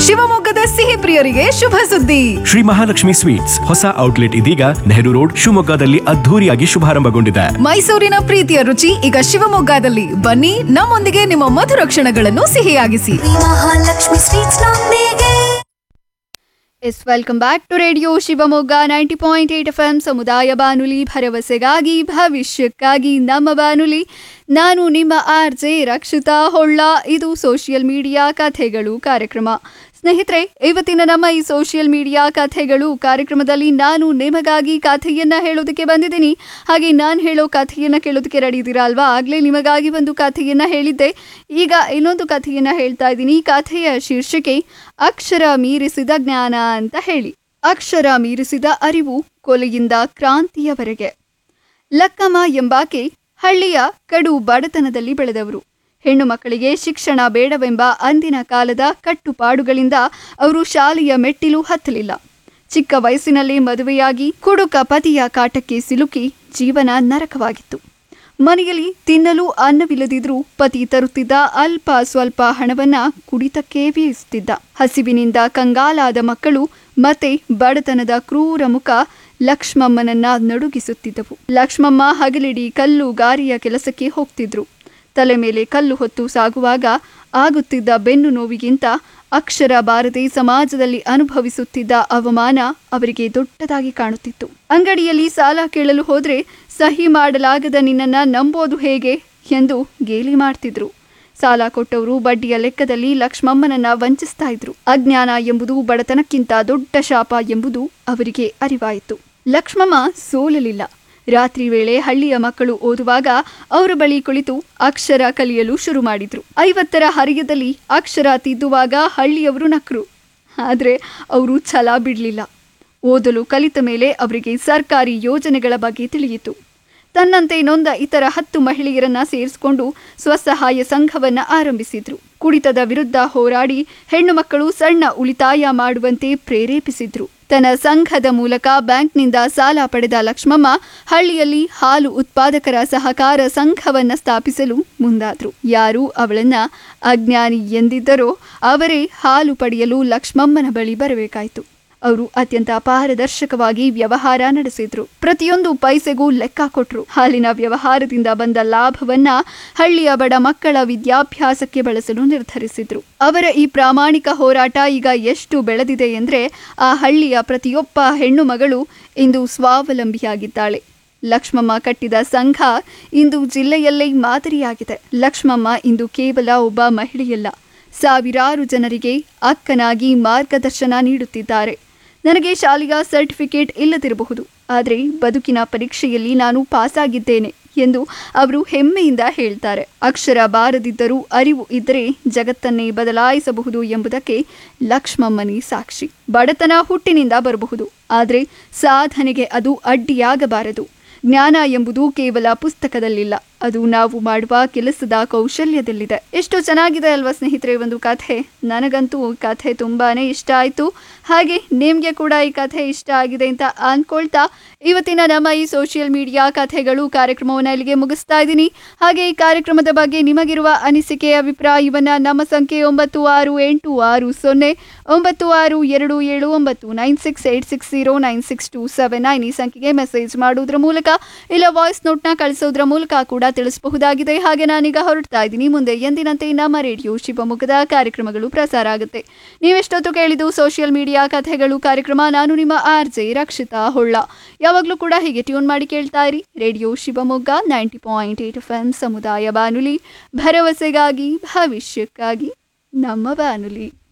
ಶಿವಮೊಗ್ಗದ ಸಿಹಿ ಪ್ರಿಯರಿಗೆ ಶುಭ ಸುದ್ದಿ ಶ್ರೀ ಮಹಾಲಕ್ಷ್ಮಿ ಸ್ವೀಟ್ಸ್ ಹೊಸ ಔಟ್ಲೆಟ್ ಇದೀಗ ನೆಹರು ರೋಡ್ ಶಿವಮೊಗ್ಗದಲ್ಲಿ ಅದ್ಧೂರಿಯಾಗಿ ಶುಭಾರಂಭಗೊಂಡಿದೆ ಮೈಸೂರಿನ ಪ್ರೀತಿಯ ರುಚಿ ಈಗ ಶಿವಮೊಗ್ಗದಲ್ಲಿ ಬನ್ನಿ ನಮ್ಮೊಂದಿಗೆ ನಿಮ್ಮ ಮಧುರ ಕ್ಷಣಗಳನ್ನು ಸಿಹಿಯಾಗಿಸಿ ಮಹಾಲಕ್ಷ್ಮಿ ಸ್ವೀಟ್ಸ್ ನೊಂದಿಗೆ yes welcome back to radio Shivamogga ninety point eight F M ಸಮುದಾಯ ಬಾನುಲಿ ಭರವಸೆಗಾಗಿ ಭವಿಷ್ಯಕ್ಕಾಗಿ ನಮ್ಮ ಬಾನುಲಿ ನಾನು ನಿಮ್ಮ ಆರ್ ಜೆ ರಕ್ಷಿತಾ ಹೊಳ್ಳ ಇದು ಸೋಷಿಯಲ್ ಮೀಡಿಯಾ ಕಥೆಗಳು ಕಾರ್ಯಕ್ರಮ ಸ್ನೇಹಿತರೆ ಇವತ್ತಿನ ನಮ್ಮ ಈ ಸೋಷಿಯಲ್ ಮೀಡಿಯಾ ಕಥೆಗಳು ಕಾರ್ಯಕ್ರಮದಲ್ಲಿ ನಾನು ನಿಮಗಾಗಿ ಕಥೆಯನ್ನ ಹೇಳೋದಕ್ಕೆ ಬಂದಿದ್ದೀನಿ ಹಾಗೆ ನಾನು ಹೇಳೋ ಕಥೆಯನ್ನ ಕೇಳೋದಕ್ಕೆ ರೆಡಿ ಇದ್ದೀರಾ ಅಲ್ವಾ ಆಗಲೇ ನಿಮಗಾಗಿ ಒಂದು ಕಥೆಯನ್ನ ಹೇಳಿದ್ದೆ ಈಗ ಇನ್ನೊಂದು ಕಥೆಯನ್ನ ಹೇಳ್ತಾ ಇದ್ದೀನಿ ಕಥೆಯ ಶೀರ್ಷಿಕೆ ಅಕ್ಷರ ಮೀರಿಸಿದ ಜ್ಞಾನ ಅಂತ ಹೇಳಿ ಅಕ್ಷರ ಮೀರಿಸಿದ ಅರಿವು ಕೊಲೆಯಿಂದ ಕ್ರಾಂತಿಯವರೆಗೆ ಲಕ್ಕಮ್ಮ ಎಂಬಾಕೆ ಹಳ್ಳಿಯ ಕಡು ಬಡತನದಲ್ಲಿ ಬೆಳೆದವರು ಹೆಣ್ಣು ಮಕ್ಕಳಿಗೆ ಶಿಕ್ಷಣ ಬೇಡವೆಂಬ ಅಂದಿನ ಕಾಲದ ಕಟ್ಟುಪಾಡುಗಳಿಂದ ಅವರು ಶಾಲೆಯ ಮೆಟ್ಟಿಲು ಹತ್ತಲಿಲ್ಲ ಚಿಕ್ಕ ವಯಸ್ಸಿನಲ್ಲಿ ಮದುವೆಯಾಗಿ ಕುಡುಕ ಪತಿಯ ಕಾಟಕ್ಕೆ ಸಿಲುಕಿ ಜೀವನ ನರಕವಾಗಿತ್ತು ಮನೆಯಲ್ಲಿ ತಿನ್ನಲು ಅನ್ನವಿಲ್ಲದಿದ್ರೂ ಪತಿ ತರುತ್ತಿದ್ದ ಅಲ್ಪ ಸ್ವಲ್ಪ ಹಣವನ್ನ ಕುಡಿತಕ್ಕೆ ವ್ಯಯಿಸುತ್ತಿದ್ದ ಹಸಿವಿನಿಂದ ಕಂಗಾಲಾದ ಮಕ್ಕಳು ಮತ್ತೆ ಬಡತನದ ಕ್ರೂರ ಮುಖ ಲಕ್ಷ್ಮಮ್ಮನನ್ನ ನಡುಗಿಸುತ್ತಿದ್ದವು ಲಕ್ಷ್ಮಮ್ಮ ಹಗಲಿಡಿ ಕಲ್ಲು ಗಾರಿಯ ಕೆಲಸಕ್ಕೆ ಹೋಗ್ತಿದ್ರು ತಲೆ ಮೇಲೆ ಕಲ್ಲು ಹೊತ್ತು ಸಾಗುವಾಗ ಆಗುತ್ತಿದ್ದ ಬೆನ್ನು ನೋವಿಗಿಂತ ಅಕ್ಷರ ಬಾರದೆ ಸಮಾಜದಲ್ಲಿ ಅನುಭವಿಸುತ್ತಿದ್ದ ಅವಮಾನ ಅವರಿಗೆ ದೊಡ್ಡದಾಗಿ ಕಾಣುತ್ತಿತ್ತು ಅಂಗಡಿಯಲ್ಲಿ ಸಾಲ ಕೇಳಲು ಹೋದ್ರೆ ಸಹಿ ಮಾಡಲಾಗದ ನಿನ್ನನ್ನ ನಂಬೋದು ಹೇಗೆ ಎಂದು ಗೇಲಿ ಮಾಡ್ತಿದ್ರು ಸಾಲ ಕೊಟ್ಟವರು ಬಡ್ಡಿಯ ಲೆಕ್ಕದಲ್ಲಿ ಲಕ್ಷ್ಮಮ್ಮನನ್ನ ವಂಚಿಸ್ತಾ ಇದ್ರು ಅಜ್ಞಾನ ಎಂಬುದು ಬಡತನಕ್ಕಿಂತ ದೊಡ್ಡ ಶಾಪ ಎಂಬುದು ಅವರಿಗೆ ಅರಿವಾಯಿತು ಲಕ್ಷ್ಮಮ್ಮ ಸೋಲಲಿಲ್ಲ ರಾತ್ರಿ ವೇಳೆ ಹಳ್ಳಿಯ ಮಕ್ಕಳು ಓದುವಾಗ ಅವರ ಬಳಿ ಕುಳಿತು ಅಕ್ಷರ ಕಲಿಯಲು ಶುರು ಮಾಡಿದ್ರು ಐವತ್ತರ ಹರಿಯದಲ್ಲಿ ಅಕ್ಷರ ತಿದ್ದುವಾಗ ಹಳ್ಳಿಯವರು ನಕ್ರು ಆದರೆ ಅವರು ಛಲ ಬಿಡಲಿಲ್ಲ ಓದಲು ಕಲಿತ ಮೇಲೆ ಅವರಿಗೆ ಸರ್ಕಾರಿ ಯೋಜನೆಗಳ ಬಗ್ಗೆ ತಿಳಿಯಿತು ತನ್ನಂತೆ ನೊಂದ ಇತರ ಹತ್ತು ಮಹಿಳೆಯರನ್ನ ಸೇರಿಸಿಕೊಂಡು ಸ್ವಸಹಾಯ ಸಂಘವನ್ನ ಆರಂಭಿಸಿದ್ರು ಕುಡಿತದ ವಿರುದ್ಧ ಹೋರಾಡಿ ಹೆಣ್ಣು ಮಕ್ಕಳು ಸಣ್ಣ ಉಳಿತಾಯ ಮಾಡುವಂತೆ ಪ್ರೇರೇಪಿಸಿದ್ರು ತನ್ನ ಸಂಘದ ಮೂಲಕ ಬ್ಯಾಂಕ್ನಿಂದ ಸಾಲ ಪಡೆದ ಲಕ್ಷ್ಮಮ್ಮ ಹಳ್ಳಿಯಲ್ಲಿ ಹಾಲು ಉತ್ಪಾದಕರ ಸಹಕಾರ ಸಂಘವನ್ನ ಸ್ಥಾಪಿಸಲು ಮುಂದಾದ್ರು ಯಾರು ಅವಳನ್ನ ಅಜ್ಞಾನಿ ಎಂದಿದ್ದರೋ ಅವರೇ ಹಾಲು ಪಡೆಯಲು ಲಕ್ಷ್ಮಮ್ಮನ ಬಳಿ ಬರಬೇಕಾಯಿತು ಅವರು ಅತ್ಯಂತ ಪಾರದರ್ಶಕವಾಗಿ ವ್ಯವಹಾರ ನಡೆಸಿದ್ರು ಪ್ರತಿಯೊಂದು ಪೈಸೆಗೂ ಲೆಕ್ಕ ಕೊಟ್ರು ಹಾಲಿನ ವ್ಯವಹಾರದಿಂದ ಬಂದ ಲಾಭವನ್ನ ಹಳ್ಳಿಯ ಬಡ ಮಕ್ಕಳ ವಿದ್ಯಾಭ್ಯಾಸಕ್ಕೆ ಬಳಸಲು ನಿರ್ಧರಿಸಿದ್ರು ಅವರ ಈ ಪ್ರಾಮಾಣಿಕ ಹೋರಾಟ ಈಗ ಎಷ್ಟು ಬೆಳೆದಿದೆ ಎಂದ್ರೆ ಆ ಹಳ್ಳಿಯ ಪ್ರತಿಯೊಬ್ಬ ಹೆಣ್ಣು ಮಗಳು ಇಂದು ಸ್ವಾವಲಂಬಿಯಾಗಿದ್ದಾಳೆ ಲಕ್ಷ್ಮಮ್ಮ ಕಟ್ಟಿದ ಸಂಘ ಇಂದು ಜಿಲ್ಲೆಯಲ್ಲೇ ಮಾದರಿಯಾಗಿದೆ ಲಕ್ಷ್ಮಮ್ಮ ಇಂದು ಕೇವಲ ಒಬ್ಬ ಮಹಿಳೆಯಲ್ಲ ಸಾವಿರಾರು ಜನರಿಗೆ ಅಕ್ಕನಾಗಿ ಮಾರ್ಗದರ್ಶನ ನೀಡುತ್ತಿದ್ದಾರೆ ನನಗೆ ಶಾಲೆಯ ಸರ್ಟಿಫಿಕೇಟ್ ಇಲ್ಲದಿರಬಹುದು ಆದರೆ ಬದುಕಿನ ಪರೀಕ್ಷೆಯಲ್ಲಿ ನಾನು ಪಾಸಾಗಿದ್ದೇನೆ ಎಂದು ಅವರು ಹೆಮ್ಮೆಯಿಂದ ಹೇಳ್ತಾರೆ ಅಕ್ಷರ ಬಾರದಿದ್ದರೂ ಅರಿವು ಇದ್ದರೆ ಜಗತ್ತನ್ನೇ ಬದಲಾಯಿಸಬಹುದು ಎಂಬುದಕ್ಕೆ ಲಕ್ಷ್ಮಮ್ಮನಿ ಸಾಕ್ಷಿ ಬಡತನ ಹುಟ್ಟಿನಿಂದ ಬರಬಹುದು ಆದರೆ ಸಾಧನೆಗೆ ಅದು ಅಡ್ಡಿಯಾಗಬಾರದು ಜ್ಞಾನ ಎಂಬುದು ಕೇವಲ ಪುಸ್ತಕದಲ್ಲಿಲ್ಲ ಅದು ನಾವು ಮಾಡುವ ಕೆಲಸದ ಕೌಶಲ್ಯದಲ್ಲಿದೆ ಎಷ್ಟು ಚೆನ್ನಾಗಿದೆ ಅಲ್ವಾ ಸ್ನೇಹಿತರೆ ಒಂದು ಕಥೆ ನನಗಂತೂ ಈ ಕಥೆ ತುಂಬಾನೇ ಇಷ್ಟ ಆಯಿತು ಹಾಗೆ ನಿಮಗೆ ಕೂಡ ಈ ಕಥೆ ಇಷ್ಟ ಆಗಿದೆ ಅಂತ ಅನ್ಕೊಳ್ತಾ ಇವತ್ತಿನ ನಮ್ಮ ಈ ಸೋಷಿಯಲ್ ಮೀಡಿಯಾ ಕಥೆಗಳು ಕಾರ್ಯಕ್ರಮವನ್ನು ಇಲ್ಲಿಗೆ ಮುಗಿಸ್ತಾ ಇದ್ದೀನಿ ಹಾಗೆ ಈ ಕಾರ್ಯಕ್ರಮದ ಬಗ್ಗೆ ನಿಮಗಿರುವ ಅನಿಸಿಕೆ ಅಭಿಪ್ರಾಯವನ್ನ ನಮ್ಮ ಸಂಖ್ಯೆ ಒಂಬತ್ತು ಆರು ಎಂಟು ಆರು ಸೊನ್ನೆ ಒಂಬತ್ತು ಆರು ಎರಡು ಏಳು ಒಂಬತ್ತು nine six eight six zero nine six two seven nine ಈ ಸಂಖ್ಯೆಗೆ ಮೆಸೇಜ್ ಮಾಡುವುದರ ಮೂಲಕ ಇಲ್ಲ ವಾಯ್ಸ್ ನೋಟ್ನ ಕಳಿಸೋದ್ರ ಮೂಲಕ ಕೂಡ ತಿಳಿಸಬಹುದಾಗಿದೆ ಹಾಗೆ ನಾನೀಗ ಹೊರಡ್ತಾ ಇದ್ದೀನಿ ಮುಂದೆ ಎಂದಿನಂತೆ ನಮ್ಮ ರೇಡಿಯೋ ಶಿವಮೊಗ್ಗದ ಕಾರ್ಯಕ್ರಮಗಳು ಪ್ರಸಾರ ಆಗುತ್ತೆ ನೀವೆಷ್ಟೊತ್ತು ಕೇಳಿದ್ದು ಸೋಷಿಯಲ್ ಮೀಡಿಯಾ ಕಥೆಗಳು ಕಾರ್ಯಕ್ರಮ ನಾನು ನಿಮ್ಮ ಆರ್ ಜೆ ರಕ್ಷಿತಾ ಹೊಳ್ಳ ಯಾವಾಗಲೂ ಕೂಡ ಹೀಗೆ ಟ್ಯೂನ್ ಮಾಡಿ ಕೇಳ್ತಾ ಇರಿ radio Shivamogga ninety point eight F M ಸಮುದಾಯ ಬಾನುಲಿ ಭರವಸೆಗಾಗಿ ಭವಿಷ್ಯಕ್ಕಾಗಿ ನಮ್ಮ ಬಾನುಲಿ